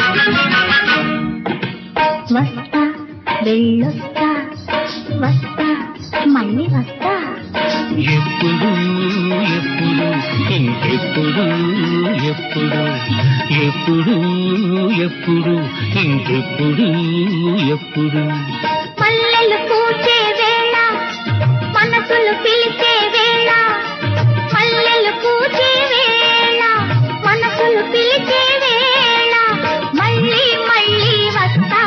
వస్తా వెళ్ళొస్తా వస్తా మళ్ళీ వస్తా ఎప్పుడు ఎప్పుడు ఇంకెప్పుడు ఎప్పుడు ఎప్పుడు ఎప్పుడు ఇంకెప్పుడు ఎప్పుడు మల్లెలు పూచే వేళ మనసులు పిలిచే వేళ మల్లెలు పూచే వేళ మనసులు పిలిచే వేళ మళ్ళీ మళ్ళీ వస్తా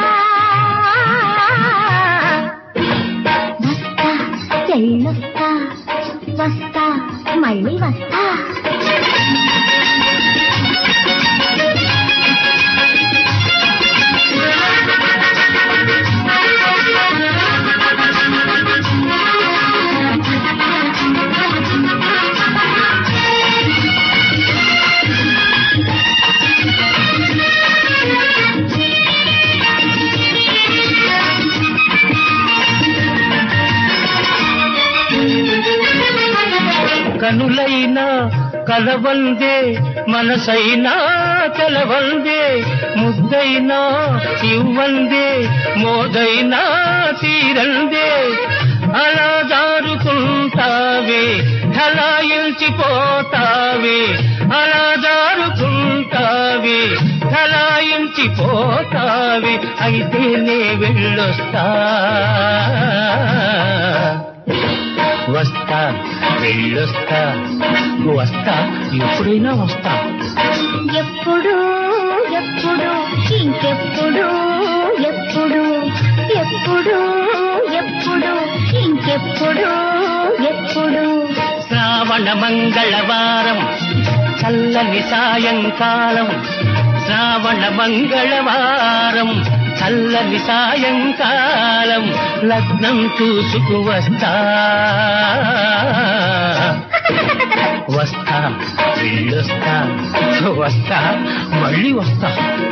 వస్తా వెళ్ళొస్తా వస్తా మళ్ళీ వస్తా కనులైనా కలవందే మనసైనా కలవందే ముద్దైనా ఇవ్వందే మోదైనా తీరందే అలా జారుకుంటావే ఠలాయించిపోతావే అలా జారుకుంటావే ఠలాయించిపోతావే అయితే నే వెళ్ళొస్తా వస్తా వెళ్ళొస్తా వస్తా ఎప్పుడైనా వస్తా ఎప్పుడు ఎప్పుడు ఇంకెప్పుడు ఎప్పుడు ఎప్పుడు ఎప్పుడు ఇంకెప్పుడు ఎప్పుడు శ్రావణ మంగళవారం చల్లని సాయంకాలం శ్రావణ మంగళవారం చల్లని సాయంకాలం లగ్నం చూసుకు వస్తా వస్తా వెళ్ళొస్తా వస్తా మళ్ళీ వస్తా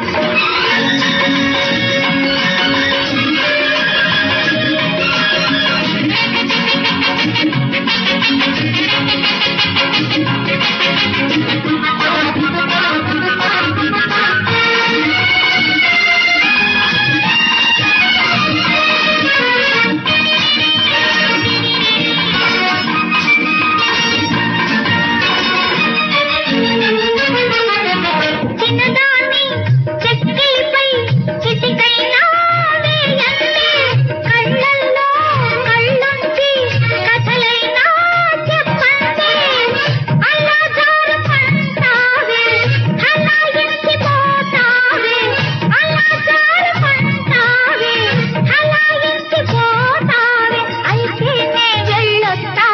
చిన్నదాన్ని చెక్కిలిపై చిటికైనా వేయండి కళ్ళల్లో కళ్ళుంచి కథలైనా చెప్పండి అలా జారుకుంటావే హలాయించిపోతావే అలా జారుకుంటావే హలాయించిపోతావే అయితే నే వెళ్ళొస్తా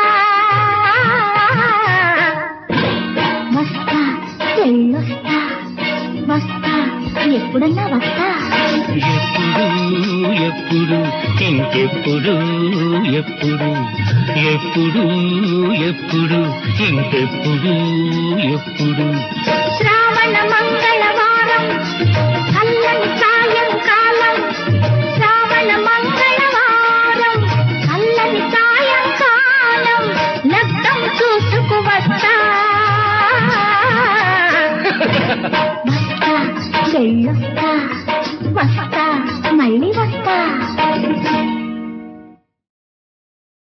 వస్తా వెళ్ళొస్తా వస్తా ఎప్పుడన్నా వస్తా ఎప్పుడు ఎప్పుడు ఇంకెప్పుడు ఎప్పుడు ఎప్పుడు ఎప్పుడు ఇంకెప్పుడు ఎప్పుడు శ్రావణ మంగళవారం చల్లని సాయంకాలం శ్రావణ మంగళవారం చల్లని సాయంకాలం లగ్నం చూసుకు వస్తా వస్తా వెళ్ళొస్తా వస్తా